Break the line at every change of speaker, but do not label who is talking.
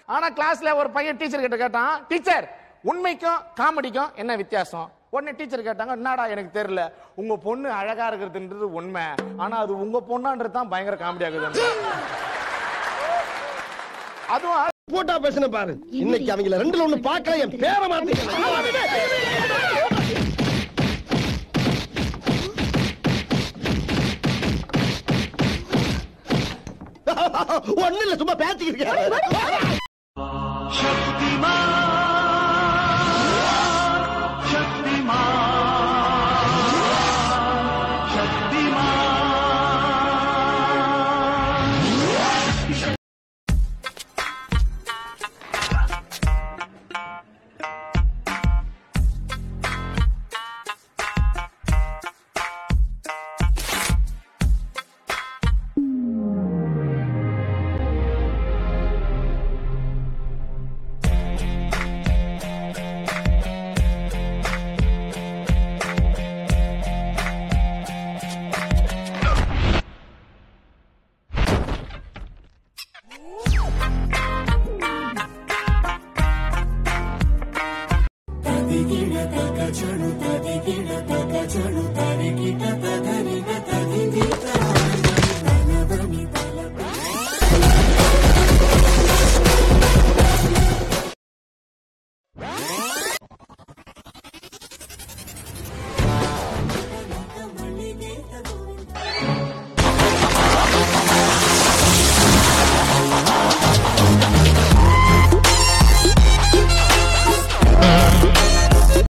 ஆனா கிளாஸ்ல ஒரு பையன் டீச்சர் கிட்ட கேட்டான் டீச்சர் உண்மைக்கும் காமெடிக்கும் என்ன வித்தியாசம் உடனே டீச்சர் கேட்டாங்க என்னடா எனக்கு தெரியல உங்க பொண்ணு அழகா இருக்கிறதுன்றது உண்மை ஆனா அது உங்க பொண்ணான்றது தான் பயங்கர காமெடி ஆகுது அதுவும்
போட்டா பேசுன பாரு இன்னைக்கு அவங்கள ரெண்டுல ஒண்ணு பார்க்கல என் பேரை மாத்தி ஒண்ணு இல்ல சும்மா பேசிக்கிட்டு இருக்கேன்.